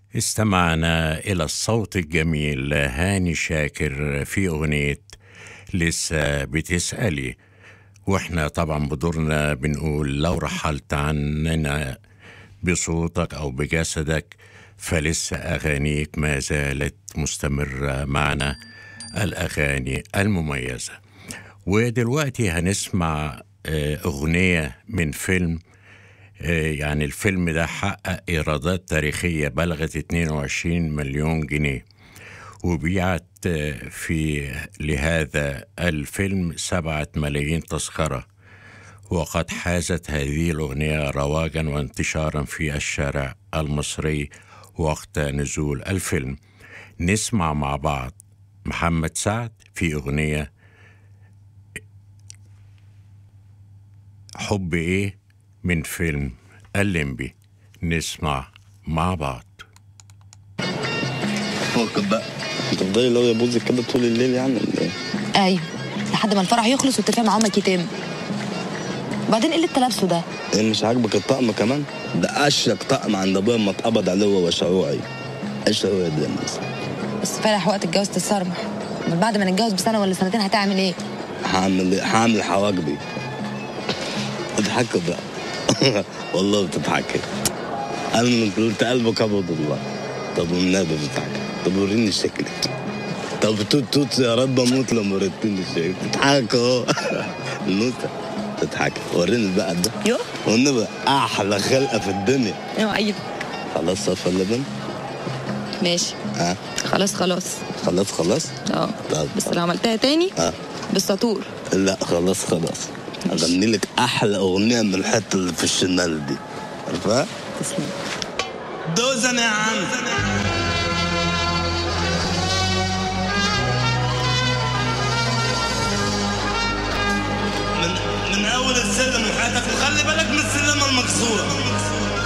استمعنا إلى الصوت الجميل لهاني شاكر في أغنية لسه بتسألي وإحنا طبعا بدورنا بنقول لو رحلت عننا بصوتك أو بجسدك فلسه أغانيك ما زالت مستمرة معنا الأغاني المميزة ودلوقتي هنسمع آه، أغنية من فيلم آه، يعني الفيلم ده حقق إيرادات تاريخية بلغت 22 مليون جنيه وبيعت آه، في لهذا الفيلم سبعة ملايين تذكرة وقد حازت هذه الأغنية رواجا وانتشارا في الشارع المصري وقت نزول الفيلم نسمع مع بعض محمد سعد في أغنية حب إيه من فيلم الليمبي نسمع مع بعض فوق بقى تفضلي لو يا بوزي كده طول الليل يعني ولا ايه؟ ايوه لحد ما الفرح يخلص واتفق مع امك يتم وبعدين ايه اللي انت لابسه ده ايه مش عاجبك الطقم كمان؟ ده اشيك طقم عند ابويا ما اتقبض عليه هو وشعوعي ايش هو ده الناس؟ بس فرح وقت الجواز تتصرمح امال بعد ما نتجوز بسنه ولا سنتين هتعمل ايه هعمل ايه؟ هعمل حواجبي اضحكوا بقى والله بتضحكي انا من قلت قلبك ابيض والله طب والنبي بتضحكي طب وريني شكلك طب توت توت يا رب اموت لما وريتني شكلك بتضحك اهو النوتة تضحكي وريني بقى ده يو والنبي احلى خلقه في الدنيا ايوه ايوه خلاص صفى اللبن ماشي ها خلاص خلاص خلاص خلاص اه طب بس لو عملتها تاني ها بالسطور لا خلاص خلاص اغني لك احلى اغنيه من الحته اللي في الشمال دي عارفها تسلم دوزن يا عم من من اول السلم وحياتك وخلي بالك من السلمه المكسوره